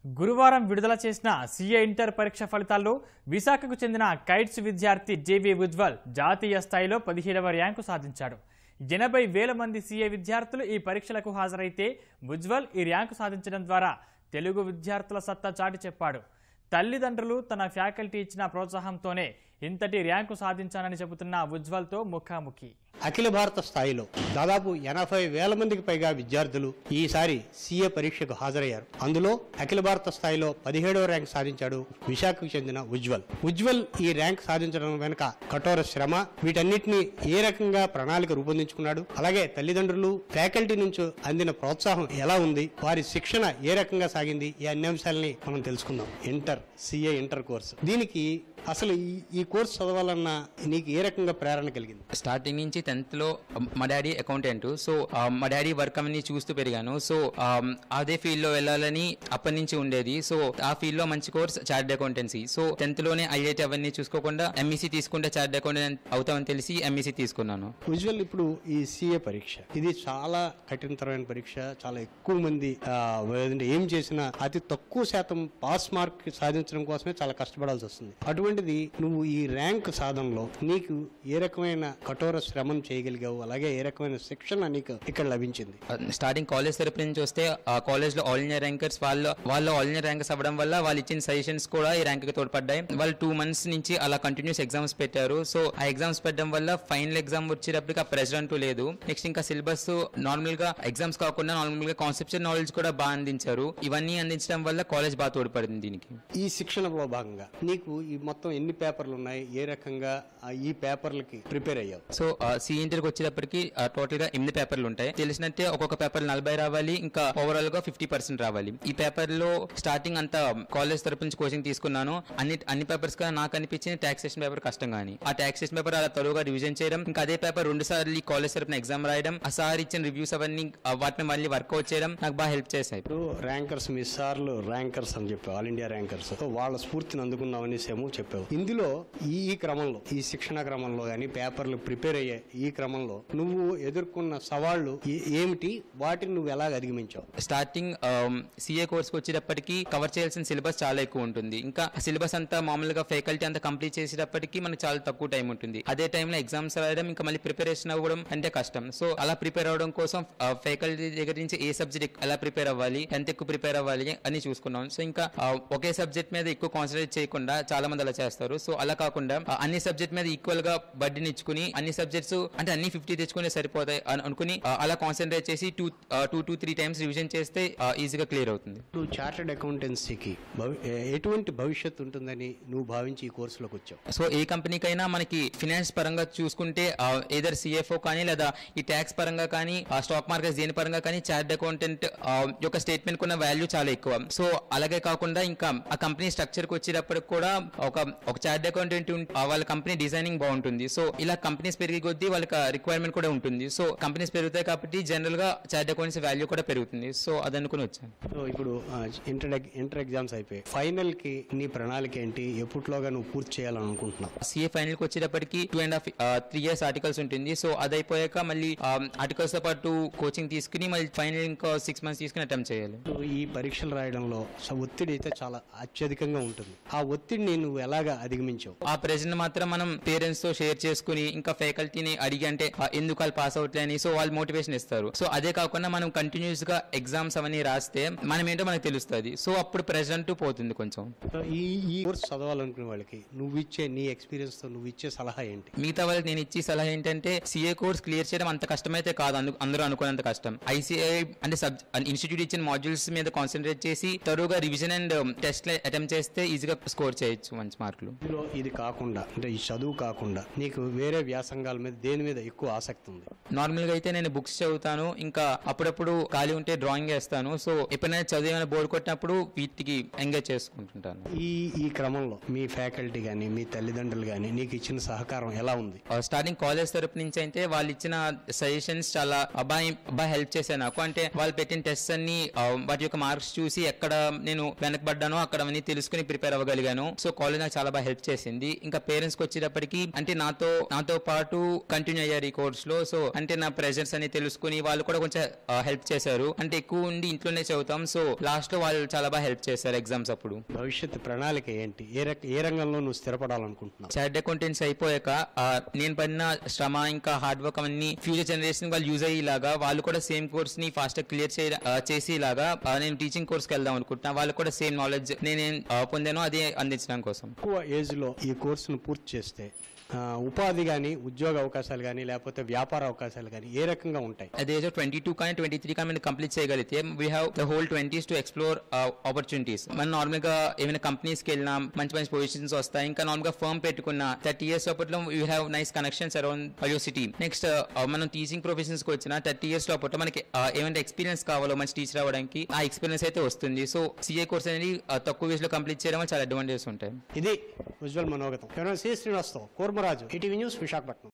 గురువారం విడుదల చేసిన సీఏ ఇంటర్ పరీక్ష ఫలితాల్లో విశాఖకు చెందిన కైట్స్ విద్యార్థి జేవి ఉజ్వల్ జాతీయ స్థాయిలో పదిహేడవ ర్యాంకు సాధించాడు ఎనభై వేల మంది సీఏ విద్యార్థులు ఈ పరీక్షలకు హాజరైతే ఉజ్వల్ ఈ ర్యాంకు సాధించడం ద్వారా తెలుగు విద్యార్థుల సత్తా చాటి చెప్పాడు తల్లిదండ్రులు తన ఫ్యాకల్టీ ఇచ్చిన ప్రోత్సాహంతోనే ఇంతటి ర్యాంకు సాధించానని చెబుతున్న ఉజ్వల్తో ముఖాముఖి అఖిల భారత స్థాయిలో దాదాపు ఎనభై వేల మందికి పైగా విద్యార్థులు ఈసారి సీఏ పరీక్షకు హాజరయ్యారు అందులో అఖిల భారత స్థాయిలో పదిహేడవ ర్యాంక్ సాధించాడు విశాఖకు చెందిన ఉజ్వల్ ఉజ్వల్ ఈ ర్యాంక్ సాధించడం వెనుక కఠోర శ్రమ వీటన్నిటిని ఏ రకంగా ప్రణాళిక రూపొందించుకున్నాడు అలాగే తల్లిదండ్రులు ఫ్యాకల్టీ నుంచి అందిన ప్రోత్సాహం ఎలా ఉంది వారి శిక్షణ ఏ రకంగా సాగింది ఈ అన్ని అంశాలని మనం తెలుసుకుందాం ఇంటర్ సీఏ ఇంటర్ కోర్సు దీనికి అసలు ఈ ఈ కోర్సు చదవాలన్న నీకు ఏ రకంగా ప్రేరణ కలిగింది స్టార్టింగ్ నుంచి టెన్త్ లో మా డాడీ అకౌంటెంట్ సో ఆ, మా డాడీ వర్క్ అవన్నీ చూస్తూ పెరిగాను సో ఆ, అదే ఫీల్డ్ లో వెళ్ళాలని అప్పటి నుంచి ఉండేది సో ఆ ఫీల్డ్ లో మంచి course chartered accountancy so tenth లోనే ఐఐటి అవన్నీ చూసుకోకుండా ఎంఈసీ తీసుకుంటే చార్ట్ అకౌంటెంట్ అవుతామని తెలిసి ఎంఈసీ తీసుకున్నాను ఉజ్వల్ ఇప్పుడు ఈ సీఏ పరీక్ష ఇది చాలా కఠినతరమైన పరీక్ష చాలా ఎక్కువ మంది ఆ, ఏదంటే ఏం చేసినా అతి తక్కువ శాతం పాస్ మార్క్ సాధించడం కోసమే చాలా కష్టపడాల్సి వస్తుంది అటువంటిది నువ్వు ఈ ర్యాంక్ సాధనలో నీకు ఏ రకమైన కఠోర శ్రమం చేయగలిగావు అలాగే ఏ రకమైన శిక్షణ నీకు ఇక్కడ లభించింది స్టార్టింగ్ కాలేజ్ తరపు నుంచి వస్తే ఆ కాలేజ్ లో ఆల్ ఇండియా ర్యాంకర్స్ వాళ్ళు వాళ్ళు ఆల్ ఇండియా ర్యాంకర్స్ అవ్వడం వల్ల వాళ్ళు ఇచ్చిన సజెషన్స్ కూడా ఈ ర్యాంక్ కి తోడ్పడ్డాయి వాళ్ళు టూ మంత్స్ నుంచి అలా కంటిన్యూస్ ఎగ్జామ్స్ పెట్టారు సో ఆ ఎగ్జామ్స్ పెట్టడం వల్ల ఫైనల్ ఎగ్జామ్ వచ్చేటప్పటికి ఆ ప్రెజర్ అంటూ లేదు నెక్స్ట్ ఇంకా సిలబస్ నార్మల్ గా ఎగ్జామ్స్ కాకుండా నార్మల్ గా కాన్సెప్షన్ నాలెడ్జ్ కూడా బాగా అందించారు ఇవన్నీ అందించడం వల్ల కాలేజ్ బాగా తోడ్పడింది దీనికి ఈ శిక్షణలో భాగంగా నీకు ఈ మొత్తం ఎన్ని పేపర్లు ఉన్నాయి ఏ రకంగా ఆ, ఈ పేపర్లకి ప్రిపేర్ అయ్యావు సో సి ఇంటర్కి వచ్చేటప్పటికి టోటల్ గా ఎనిమిది పేపర్లు ఉంటాయి తెలిసినట్టే ఒక్కొక్క పేపర్ నలభై రావాలి ఇంకా ఓవరాల్ గా ఫిఫ్టీ పర్సెంట్ రావాలి ఈ పేపర్ లో స్టార్టింగ్ అంతా కాలేజ్ తరపు నుంచి కోచింగ్ తీసుకున్నాను అన్ని అన్ని పేపర్స్ గా నాకు అనిపించింది టాక్సేషన్ పేపర్ కష్టం కానీ ఆ టాక్సేషన్ పేపర్ అలా త్వరగా రివిజన్ చేయడం ఇంకా అదే పేపర్ రెండు సార్లు కాలేజ్ తరపున ఎగ్జామ్ రాయడం ఆ సార్ ఇచ్చిన రివ్యూస్ అవన్నీ ఆ, వాటిని మళ్ళీ వర్కౌట్ చేయడం నాకు బాగా హెల్ప్ చేశాయి ఇప్పుడు ర్యాంకర్స్ మీ సార్లు ర్యాంకర్స్ అని చెప్పావు ఆల్ ఇండియా ర్యాంకర్స్ సో వాళ్ళ స్ఫూర్తిని అందుకున్నావు అనేసేమో చెప్పావు ఇందులో ఈ ఈ క్రమంలో ఈ శిక్షణ క్రమంలో కానీ పేపర్లు ప్రిపేర్ అయ్యే ఈ క్రమంలో నువ్వు ఎదుర్కొన్న సవాళ్లు ఏ- ఏమిటి వాటిని నువ్వు ఎలా అధిగమించావు స్టార్టింగ్ సిఏ కోర్స్ వచ్చేటప్పటికి కవర్ చేయాల్సిన సిలబస్ చాలా ఎక్కువ ఉంటుంది ఇంకా సిలబస్ అంతా మామూలుగా ఫ్యాకల్టీ అంతా కంప్లీట్ చేసేటప్పటికి మనకు చాలా తక్కువ టైం ఉంటుంది అదే టైంలో ఎగ్జామ్స్ రాయడం ఇంకా మళ్ళీ ప్రిపరేషన్ అవ్వడం అంటే కష్టం సో అలా ప్రిపేర్ అవ్వడం కోసం ఫ్యాకల్టీ దగ్గర నుంచి ఏ సబ్జెక్ట్ ఎలా ప్రిపేర్ అవ్వాలి ఎంత ఎక్కువ ప్రిపేర్ అవ్వాలి అని చూసుకున్నాం సో ఇంకా ఆ, ఒకే సబ్జెక్ట్ మీద ఎక్కువ కాన్సన్ట్రేట్ చేయకుండా చాలా మంది అలా చేస్తారు సో అలా కాకుండా ఆ, అన్ని సబ్జెక్ట్ మీద ఈక్వల్ గా బడ్డీని ఇచ్చుకుని అన్ని సబ్జెక్ట్స్ అంటే అన్ని ఫిఫ్టీ తెచ్చుకునే సరిపోతాయి అని అనుకుని ఆ, అలా కాన్సన్ట్రేట్ చేసి two two two three times revision చేస్తే ఈజీగా క్లియర్ అవుతుంది నువ్వు చార్టెడ్ అకౌంటెన్సీకి భవి- ఏ- ఎటువంటి భవిష్యత్తు ఉంటుందని నువ్వు భావించి ఈ కోర్సులోకి వచ్చావు సో ఏ కంపెనీకైనా మనకి ఫినాన్స్ పరంగా చూసుకుంటే ఏదర్ సిఎఫ్ఓ కానీ లేదా ఈ ట్యాక్స్ పరంగా కానీ స్టాక్ మార్కెట్ దేని పరంగా కానీ చార్ట్ అకౌంటెంట్ యొక్క స్టేట్మెంట్ కున్న వాల్యూ చాలా ఎక్కువ సో అలాగే కాకుండా ఇంకా ఆ కంపెనీ స్ట్రక్చర్ కి వచ్చేటప్పటికి కూడా ఒక ఒక చార్ట్ అకౌంటెంట్ ఉం- ఆ వాళ్ళ కంపెనీ డిజైనింగ్ బాగుంటుంది సో ఇలా కంపెనీస్ పెరిగే కొద్దీ వాళ్ళకి రిక్వైర్మెంట్ కూడా ఉంటుంది సో కంపెనీస్ పెరుగుతాయి కాబట్టి జనరల్ గా చార్ట్ అకౌంట్స్ వాల్యూ కూడా పెరుగుతుంది సో అది అనుకుని వచ్చాను సో ఇప్పుడు ఆ, ఇంటర్ ఎగ్- ఇంటర్ ఎగ్జామ్స్ అయిపోయి ఫైనల్ కి నీ ప్రణాళిక ఏంటి ఎప్పట్లోగా నువ్వు పూర్తి చేయాలని అనుకుంటున్నావు సిఏ ఫైనల్ కి వచ్చేటప్పటికి two and half three years articles ఉంటుంది సో అది అయిపోయాక మళ్ళీ ఆర్టికల్స్ తో పాటు కోచింగ్ తీసుకుని మళ్ళీ ఫైనల్ ఇంకా సిక్స్ మంత్స్ తీసుకుని అటెంప్ట్ చేయాలి సో ఈ పరీక్షలు రాయడంలో స- ఒత్తిడి అయితే చాలా అత్యధికంగా ఉంటుంది ఆ ఒత్తిడిని నువ్వు ఎలాగా అధిగమించావు ఆ ప్రెజెంట్ మాత్రం మనం పేరెంట్స్ తో షేర్ చేసుకుని ఇంకా ఫ్యాకల్టీని అడిగి అంటే ఆ, ఎందుకు వాళ్ళు పాస్ అవుట్లే అని సో వాళ్ళు మోటివేషన్ ఇస్తారు సో అదే కాకుండా మనం కంటిన్యూస్ గా ఎగ్జామ్స్ అవన్నీ రాస్తే మనం ఏంటో మనకు తెలుస్తుంది సో అప్పుడు ప్రెజెంట్ పోతుంది కొంచెం సో ఈ ఈ కోర్స్ చదవాలనుకునే వాళ్ళకి నువ్వు ఇచ్చే నీ ఎక్స్పీరియన్స్ తో నువ్వు ఇచ్చే సలహా ఏంటి మిగతా వాళ్ళకి నేను ఇచ్చే సలహా ఏంటంటే సిఏ కోర్స్ క్లియర్ చేయడం అంత కష్టమైతే కాదు అందు- అందరూ అనుకున్నంత కష్టం ఐసీఐ అంటే సబ్ ఇన్స్టిట్యూట్ ఇచ్చిన మాడ్యూల్స్ మీద కాన్సన్ట్రేట్ చేసి తరువుగా రివిజన్ అండ్ టెస్ట్ అటెంప్ట్ చేస్తే ఈజీగా స్కోర్ చేయొచ్చు మంచి మార్కులు ఇందులో ఇది కాకుండా అంటే ఈ చదువు కాకుండా నీకు వేరే వ్యాసంగాల మీద దేని మీద ఎక్కువ ఆసక్తి ఉంది నార్మల్ గా అయితే నేను బుక్స్ చదువుతాను ఇంకా అప్పుడప్పుడు ఖాళీ ఉంటే డ్రాయింగ్ వేస్తాను సో ఎప్పుడైనా చదివి ఏమైనా బోర్ కొట్టినప్పుడు వీటికి ఎంగేజ్ చేసుకుంటుంటాను ఈ ఈ క్రమంలో మీ ఫ్యాకల్టీ కానీ మీ తల్లిదండ్రులు కానీ నీకు ఇచ్చిన సహకారం ఎలా ఉంది స్టార్టింగ్ కాలేజ్ తరపు నుంచి అయితే వాళ్ళు ఇచ్చిన సజెషన్స్ చాలా బాగా బాగా హెల్ప్ చేశాయి నాకు అంటే వాళ్ళు పెట్టిన టెస్ట్ అన్ని ఆ, వాటి యొక్క మార్క్స్ చూసి ఎక్కడ నేను వెనకబడ్డానో అక్కడ అవన్నీ తెలుసుకుని ప్రిపేర్ అవ్వగలిగాను సో కాలేజ్ నాకు చాలా బాగా హెల్ప్ చేసింది ఇంకా పేరెంట్స్ కి వచ్చేటప్పటికి అంటే నాతో నాతో పాటు కంటిన్యూ అయ్యారు ఈ కోర్స్ లో సో అంటే నా ప్రెజర్స్ అని తెలుసుకుని వాళ్ళు కూడా కొంచెం హెల్ప్ చేశారు అంటే ఎక్కువ ఉండి ఇంట్లోనే చదువుతాం సో లాస్ట్ లో వాళ్ళు చాలా బాగా హెల్ప్ చేశారు ఎగ్జామ్స్ అప్పుడు భవిష్యత్తు ప్రణాళిక ఏంటి ఏ రక ఏ రంగంలో నువ్వు స్థిరపడాలనుకుంటున్నావు చార్ట్ అకౌంటెంట్స్ అయిపోయాక ఆ, నేను పడిన శ్రమ ఇంకా హార్డ్ వర్క్ అవన్నీ ఫ్యూచర్ జనరేషన్ వాళ్ళు యూజ్ అయ్యేలాగా వాళ్ళు కూడా సేమ్ కోర్స్ ని ఫాస్ట్ క్లియర్ చేసేలాగా ఆ, నేను టీచింగ్ కోర్స్కి వెళ్దాం అనుకుంటున్నా వాళ్ళు కూడా సేమ్ నాలెడ్జ్ నేను పొందానో అదే అందించడం కోసం తక్కువ ఏజ్లో ఈ కోర్సును పూర్తి చేస్తే ఆ, ఉపాధి కానీ ఉద్యోగ అవకాశాలు కానీ లేకపోతే వ్యాపార అవకాశాలు కానీ ఏ రకంగా ఉంటాయి at the age of 22 కానీ ట్వంటీ త్రీ కానీ కంప్లీట్ చేయగలిగితే we have the whole twenties to explore opportunities మనం నార్మల్ గా ఏమైనా కంపెనీస్కి వెళ్ళినా మంచి మంచి పొజిషన్స్ వస్తాయి ఇంకా నార్మల్ గా ఫర్మ్ పెట్టుకున్న థర్టీ ఇయర్స్ లోపల you have nice connections around your city next మనం టీచింగ్ ప్రొఫెషన్స్ కి వచ్చిన థర్టీ ఇయర్స్ లోపల మనకి uh, ఏమైనా ఎక్స్పీరియన్స్ కావాలో మంచి టీచర్ అవ్వడానికి ఆ ఎక్స్పీరియన్స్ అయితే వస్తుంది సో సిఏ కోర్స్ అనేది uh, తక్కువ ఏజ్ లో కంప్లీట్ చేయడం వల్ల చాలా అడ్వాంటేజెస్ ఉంటాయి ఇది ఉజ్వల్ మనోగతం కెమెరా సి శ్రీనివాస్తో కూర్మరాజు ఈటీవీ న్యూస్ విశాఖపట్నం